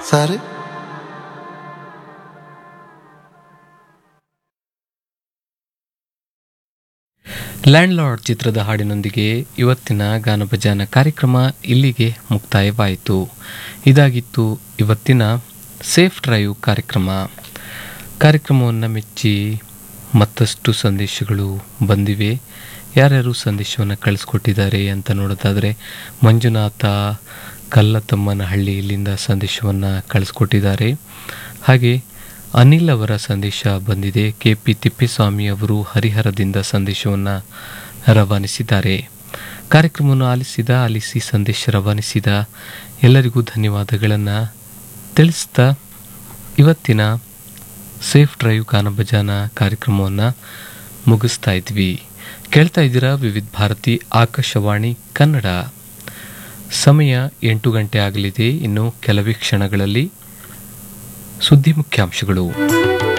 ಸಾರಿ landlord ಚಿತ್ರದ ಹಾಡಿನೊಂದಿಗೆ ಇವತ್ತಿನ ಗಾನಭಜಾನ ಕಾರ್ಯಕ್ರಮ ಇಲ್ಲಿಗೆ ಮುಕ್ತಾಯವಾಯಿತು ಇದಾಗಿತ್ತು ಇವತ್ತಿನ ಸೇಫ್ ಡ್ರೈವ್ ಕಾರ್ಯಕ್ರಮ ಕಾರ್ಯಕ್ರಮವನ್ನು ಮೆಚ್ಚಿ ಮತ್ತಷ್ಟು ಸಂದೇಶಗಳು ಬಂದಿವೆ ಯಾರ್ಯಾರು ಸಂದೇಶವನ್ನು ಕಳಿಸ್ಕೊಟ್ಟಿದ್ದಾರೆ ಅಂತ ನೋಡೋದಾದರೆ ಮಂಜುನಾಥ ಕಲ್ಲತಮ್ಮನಹಳ್ಳಿ ಇಲ್ಲಿಂದ ಸಂದೇಶವನ್ನು ಕಳಿಸ್ಕೊಟ್ಟಿದ್ದಾರೆ ಹಾಗೆ ಅನಿಲ್ ಅವರ ಸಂದೇಶ ಬಂದಿದೆ ಕೆ ಪಿ ತಿಪ್ಪೇಸ್ವಾಮಿ ಅವರು ಹರಿಹರದಿಂದ ಸಂದೇಶವನ್ನು ರವಾನಿಸಿದ್ದಾರೆ ಕಾರ್ಯಕ್ರಮವನ್ನು ಆಲಿಸಿದ ಆಲಿಸಿ ಸಂದೇಶ ರವಾನಿಸಿದ ಎಲ್ಲರಿಗೂ ಧನ್ಯವಾದಗಳನ್ನು ತಿಳಿಸ್ತಾ ಇವತ್ತಿನ ಸೇಫ್ ಡ್ರೈವ್ ಗಾನಭಜಾನ ಕಾರ್ಯಕ್ರಮವನ್ನು ಮುಗಿಸ್ತಾ ಇದ್ವಿ ಕೇಳ್ತಾ ಇದ್ದೀರಾ ವಿವಿಧ ಭಾರತಿ ಆಕಾಶವಾಣಿ ಕನ್ನಡ ಸಮಯ ಎಂಟು ಗಂಟೆ ಆಗಲಿದೆ ಇನ್ನು ಕೆಲವೇ ಕ್ಷಣಗಳಲ್ಲಿ ಸುದ್ದಿ ಮುಖ್ಯಾಂಶಗಳು